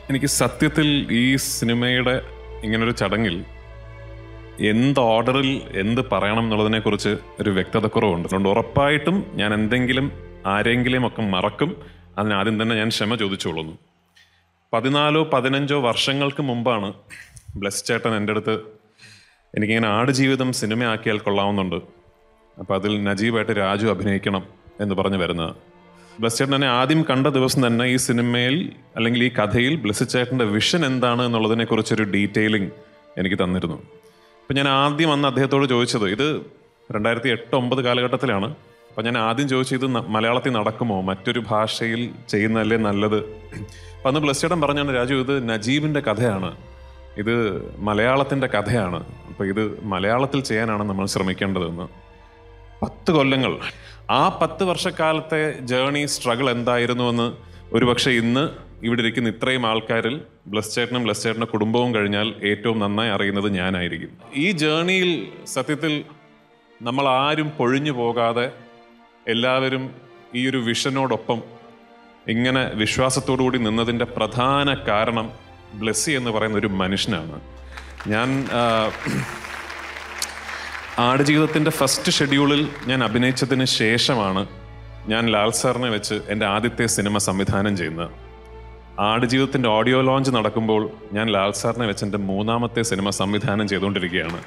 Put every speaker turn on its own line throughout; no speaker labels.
എനിക്ക് സത്യത്തിൽ ഈ സിനിമയുടെ ഇങ്ങനൊരു ചടങ്ങിൽ എന്ത് ഓർഡറിൽ എന്ത് പറയണം എന്നുള്ളതിനെക്കുറിച്ച് ഒരു വ്യക്തതക്കുറവുണ്ട് അതുകൊണ്ട് ഉറപ്പായിട്ടും ഞാൻ എന്തെങ്കിലും ആരെങ്കിലും ഒക്കെ മറക്കും അതിനാദ്യം തന്നെ ഞാൻ ക്ഷമ ചോദിച്ചോളുന്നു പതിനാലോ പതിനഞ്ചോ വർഷങ്ങൾക്ക് മുമ്പാണ് ബ്ലസ് ചേട്ടൻ എൻ്റെ അടുത്ത് എനിക്കിങ്ങനെ ആടുജീവിതം സിനിമയാക്കിയാൽ കൊള്ളാവുന്നുണ്ട് അപ്പോൾ അതിൽ നജീബായിട്ട് രാജു അഭിനയിക്കണം എന്ന് പറഞ്ഞു വരുന്നത് ബ്ലസ് ചേട്ടൻ എന്നെ ആദ്യം കണ്ട ദിവസം തന്നെ ഈ സിനിമയിൽ അല്ലെങ്കിൽ ഈ കഥയിൽ ബ്ലസ് ചേട്ടൻ്റെ വിഷൻ എന്താണ് എന്നുള്ളതിനെക്കുറിച്ചൊരു ഡീറ്റെയിലിംഗ് എനിക്ക് തന്നിരുന്നു അപ്പം ഞാൻ ആദ്യം അന്ന് അദ്ദേഹത്തോട് ചോദിച്ചത് ഇത് രണ്ടായിരത്തി എട്ട് ഒമ്പത് കാലഘട്ടത്തിലാണ് അപ്പം ഞാൻ ആദ്യം ചോദിച്ചത് ഇത് ന- മലയാളത്തിൽ നടക്കുമോ മറ്റൊരു ഭാഷയിൽ ചെയ്യുന്നതല്ലേ നല്ലത് അപ്പം അന്ന് ബ്ലസ് ചേട്ടൻ പറഞ്ഞാണ് രാജു ഇത് നജീബിൻ്റെ കഥയാണ് ഇത് മലയാളത്തിൻ്റെ കഥയാണ് അപ്പോൾ ഇത് മലയാളത്തിൽ ചെയ്യാനാണ് നമ്മൾ ശ്രമിക്കേണ്ടതെന്ന് പത്ത് കൊല്ലങ്ങൾ ആ പത്ത് വർഷക്കാലത്തെ ജേണി സ്ട്രഗിൾ എന്തായിരുന്നുവെന്ന് ഒരുപക്ഷെ ഇന്ന് ഇവിടെ ഇരിക്കുന്ന ഇത്രയും ആൾക്കാരിൽ ബ്ലസ് ചേട്ടനും ബ്ലസ് ചേട്ടൻ്റെ കുടുംബവും കഴിഞ്ഞാൽ ഏറ്റവും നന്നായി അറിയുന്നത് ഞാനായിരിക്കും ഈ ജേണിയിൽ സത്യത്തിൽ നമ്മൾ ആരും പൊഴിഞ്ഞു പോകാതെ എല്ലാവരും ഈ ഒരു വിഷനോടൊപ്പം ഇങ്ങനെ വിശ്വാസത്തോടു കൂടി നിന്നതിൻ്റെ പ്രധാന കാരണം ബ്ലെസ്സി എന്ന് പറയുന്ന ഒരു മനുഷ്യനാണ് ഞാൻ ആ, ആടുജീവിതത്തിൻ്റെ ഫസ്റ്റ് ഷെഡ്യൂളിൽ ഞാൻ അഭിനയിച്ചതിന് ശേഷമാണ് ഞാൻ ലാൽ സാറിനെ വെച്ച് എൻ്റെ ആദ്യത്തെ സിനിമ സംവിധാനം ചെയ്യുന്നത് ആടുജീവിതത്തിൻ്റെ ഓഡിയോ ലോഞ്ച് നടക്കുമ്പോൾ ഞാൻ ലാൽ സാറിനെ വെച്ച് എൻ്റെ മൂന്നാമത്തെ സിനിമ സംവിധാനം ചെയ്തുകൊണ്ടിരിക്കുകയാണ്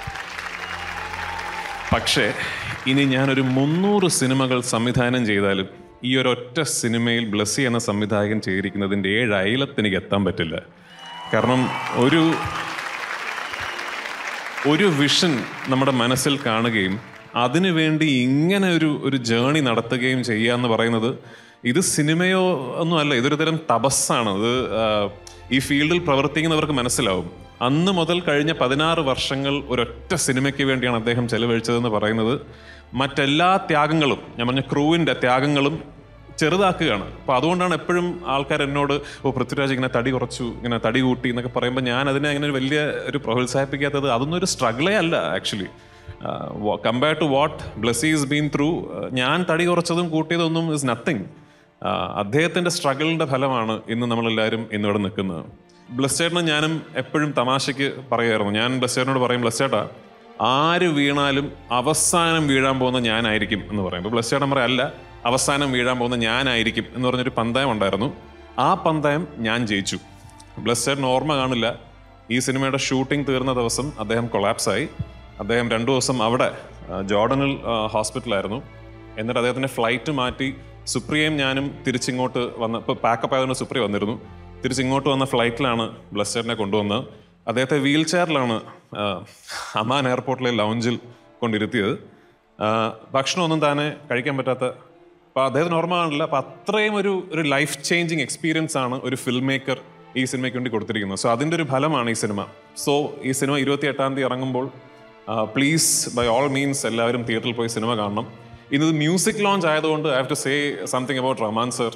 പക്ഷേ ഇനി ഞാനൊരു മുന്നൂറ് സിനിമകൾ സംവിധാനം ചെയ്താലും ഈ ഒരൊറ്റ സിനിമയിൽ ബ്ലസ്സി എന്ന സംവിധായകൻ ചെയ്തിരിക്കുന്നതിൻ്റെ ഏഴ് അയലത്ത് എനിക്ക് എത്താൻ പറ്റില്ല കാരണം ഒരു ഒരു വിഷൻ നമ്മുടെ മനസ്സിൽ കാണുകയും അതിനുവേണ്ടി ഇങ്ങനെ ഒരു ഒരു ജേണി നടത്തുകയും ചെയ്യുക എന്ന് പറയുന്നത് ഇത് സിനിമയോ ഒന്നും അല്ല ഇതൊരു തരം തപസ്സാണ് ഇത് ആ, ഈ ഫീൽഡിൽ പ്രവർത്തിക്കുന്നവർക്ക് മനസ്സിലാവും അന്ന് മുതൽ കഴിഞ്ഞ പതിനാറ് വർഷങ്ങൾ ഒരൊറ്റ സിനിമയ്ക്ക് വേണ്ടിയാണ് അദ്ദേഹം ചെലവഴിച്ചതെന്ന് പറയുന്നത് മറ്റെല്ലാ ത്യാഗങ്ങളും ഞാൻ പറഞ്ഞ ക്രൂവിൻ്റെ ത്യാഗങ്ങളും ചെറുതാക്കുകയാണ് അപ്പോൾ അതുകൊണ്ടാണ് എപ്പോഴും ആൾക്കാർ എന്നോട് ഓ പൃഥ്വിരാജ് ഇങ്ങനെ തടി കുറച്ചു ഇങ്ങനെ തടി കൂട്ടി എന്നൊക്കെ പറയുമ്പോൾ ഞാൻ അതിനെ അങ്ങനെ ഒരു വലിയ ഒരു പ്രോത്സാഹിപ്പിക്കാത്തത് അതൊന്നും ഒരു സ്ട്രഗിളേ അല്ല actually compare to what Blessy is been through ഞാൻ തടി കുറച്ചതും കൂട്ടിയതൊന്നും ഇസ് നത്തിങ് അദ്ദേഹത്തിൻ്റെ സ്ട്രഗിളിൻ്റെ ഫലമാണ് ഇന്ന് നമ്മളെല്ലാവരും ഇന്നിവിടെ നിൽക്കുന്നത് ബ്ലസ് ചേട്ടനും ഞാനും എപ്പോഴും തമാശയ്ക്ക് പറയുമായിരുന്നു ഞാൻ ബ്ലസ് ചേട്ടനോട് പറയും ബ്ലസ് ചേട്ടാ ആര് വീണാലും അവസാനം വീഴാൻ പോകുന്ന ഞാനായിരിക്കും എന്ന് പറയും അപ്പോൾ ബ്ലസ് ചേട്ടൻ പറയും അല്ല അവസാനം വീഴാൻ പോകുന്ന ഞാനായിരിക്കും എന്ന് പറഞ്ഞൊരു പന്തയം ഉണ്ടായിരുന്നു ആ പന്തയം ഞാൻ ജയിച്ചു ബ്ലസ് ചേട്ടൻ ഓർമ്മ കാണില്ല ഈ സിനിമയുടെ ഷൂട്ടിംഗ് തീർന്ന ദിവസം അദ്ദേഹം കൊളാപ്സായി അദ്ദേഹം രണ്ടു ദിവസം അവിടെ ആ, ജോർഡനിൽ ആ, ഹോസ്പിറ്റലായിരുന്നു എന്നിട്ട് അദ്ദേഹത്തിൻ്റെ ഫ്ലൈറ്റ് മാറ്റി സുപ്രിയയും ഞാനും തിരിച്ചിങ്ങോട്ട് വന്ന ഇപ്പോൾ പാക്കപ്പ് ആയതുകൊണ്ട് സുപ്രിയ വന്നിരുന്നു തിരിച്ചിങ്ങോട്ട് വന്ന ഫ്ലൈറ്റിലാണ് ബ്ലസ്റ്ററിനെ കൊണ്ടുവന്നത് അദ്ദേഹത്തെ വീൽ ചെയറിലാണ് അമാൻ എയർപോർട്ടിലെ ലൗഞ്ചിൽ കൊണ്ടിരുത്തിയത് ആ, ഭക്ഷണമൊന്നും താനെ കഴിക്കാൻ പറ്റാത്ത അപ്പോൾ അദ്ദേഹത്തിന് ഓർമ്മ കാണില്ല അപ്പോൾ അത്രയും ഒരു ഒരു ലൈഫ് ചേഞ്ചിങ് എക്സ്പീരിയൻസ് ആണ് ഒരു ഫിൽം മേക്കർ ഈ സിനിമയ്ക്ക് വേണ്ടി കൊടുത്തിരിക്കുന്നത് സോ അതിൻ്റെ ഒരു ഫലമാണ് ഈ സിനിമ സോ ഈ സിനിമ ഇരുപത്തി എട്ടാം തീയതി ഇറങ്ങുമ്പോൾ പ്ലീസ് ബൈ ഓൾ മീൻസ് എല്ലാവരും തിയേറ്ററിൽ പോയി സിനിമ കാണണം ഇന്നത് മ്യൂസിക് ലോഞ്ച് ആയതുകൊണ്ട് I have to say something about Rahman sir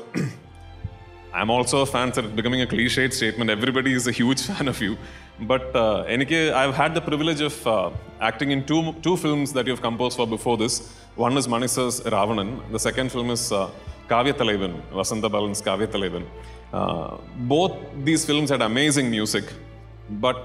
I'm also a fan, sir. It's becoming a cliched statement. Everybody is a huge fan of you. But uh, എനിക്ക്, I've had the privilege of uh, acting in two, two films that you've composed for before this. One is Manisar's Ravanan. The second film is uh, Kavya Talaivan, Vasanta Balan's Kavya Talaivan. Uh, both these films had amazing music. But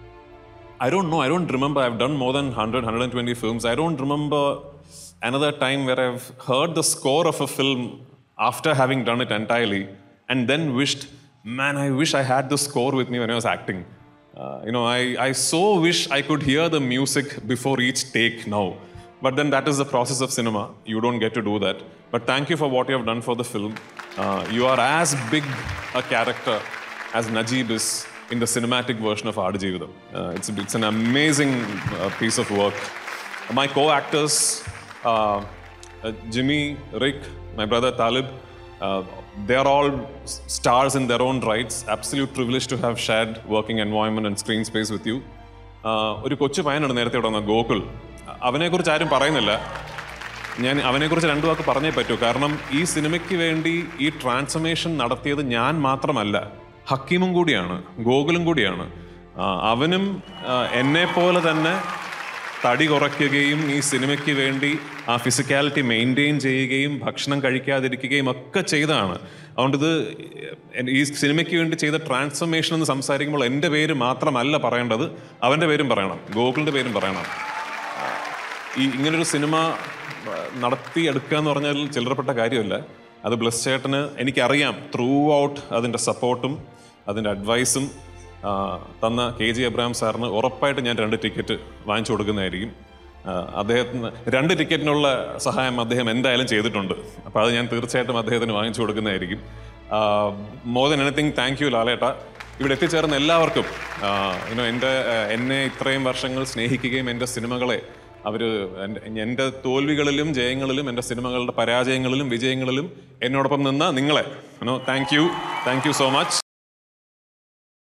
I don't know. I don't remember. I've done more than 100, 120 films. I don't remember another time where I've heard the score of a film after having done it entirely and then wished, man, I wish I had the score with me when I was acting. Uh, you know, I, I so wish I could hear the music before each take now. But then that is the process of cinema. You don't get to do that. But thank you for what you have done for the film. Uh, you are as big a character as Najib is in the cinematic version of Aadjividam. Uh, it's, it's an amazing uh, piece of work. My co-actors, uh, uh, Jimmy, Rick, my brother Talib, uh, they are all s- stars in their own rights. Absolute privilege to have shared working environment and screen space with you. Uh, ഒരു കൊച്ചു പയ്യനുണ്ട് നേരത്തെ ഇവിടെ വന്ന ഗോകുൽ അവനെക്കുറിച്ച് ആരും പറയുന്നില്ല ഞാൻ അവനെക്കുറിച്ച് രണ്ടു വാക്ക് പറഞ്ഞേ പറ്റൂ കാരണം ഈ സിനിമയ്ക്ക് വേണ്ടി ഈ ട്രാൻസ്ഫർമേഷൻ നടത്തിയത് ഞാൻ മാത്രമല്ല ഹക്കീമും കൂടിയാണ് ഗോകുലും കൂടിയാണ് ആ, അവനും എന്നെ പോലെ തന്നെ തടി കുറയ്ക്കുകയും ഈ സിനിമയ്ക്ക് വേണ്ടി ആ ഫിസിക്കാലിറ്റി മെയിൻറ്റെയിൻ ചെയ്യുകയും ഭക്ഷണം കഴിക്കാതിരിക്കുകയും ഒക്കെ ചെയ്തതാണ് അതുകൊണ്ട് ഇത് എൻ- ഈ സിനിമയ്ക്ക് വേണ്ടി ചെയ്ത ട്രാൻസ്ഫർമേഷൻ എന്ന് സംസാരിക്കുമ്പോൾ എൻ്റെ പേര് മാത്രമല്ല പറയേണ്ടത് അവൻ്റെ പേരും പറയണം ഗോകുലിൻ്റെ പേരും പറയണം ഈ ഇങ്ങനൊരു സിനിമ ആ, നടത്തിയെടുക്കുക എന്ന് പറഞ്ഞാൽ ചില്ലറപ്പെട്ട കാര്യമല്ല അത് ബ്ലസ് ചേട്ടന് എനിക്കറിയാം ത്രൂ ഔട്ട് അതിൻ്റെ സപ്പോർട്ടും അതിൻ്റെ അഡ്വൈസും ആ, തന്ന കെ ജി അബ്രഹാം സാറിന് ഉറപ്പായിട്ട് ഞാൻ രണ്ട് ടിക്കറ്റ് വാങ്ങിച്ചു കൊടുക്കുന്നതായിരിക്കും ആ, അദ്ദേഹത്തിന് രണ്ട് ടിക്കറ്റിനുള്ള സഹായം അദ്ദേഹം എന്തായാലും ചെയ്തിട്ടുണ്ട് അപ്പോൾ അത് ഞാൻ തീർച്ചയായിട്ടും അദ്ദേഹത്തിന് വാങ്ങിച്ചു കൊടുക്കുന്നതായിരിക്കും more than anything thank you ലാലേട്ട ഇവിടെ എത്തിച്ചേർന്ന എല്ലാവർക്കും യുനോ എൻ്റെ ആ, എന്നെ ഇത്രയും വർഷങ്ങൾ സ്നേഹിക്കുകയും എൻ്റെ സിനിമകളെ അവർ എൻ്റെ തോൽവികളിലും ജയങ്ങളിലും എൻ്റെ സിനിമകളുടെ പരാജയങ്ങളിലും വിജയങ്ങളിലും എന്നോടൊപ്പം നിന്ന നിങ്ങളെ you know thank you thank you so much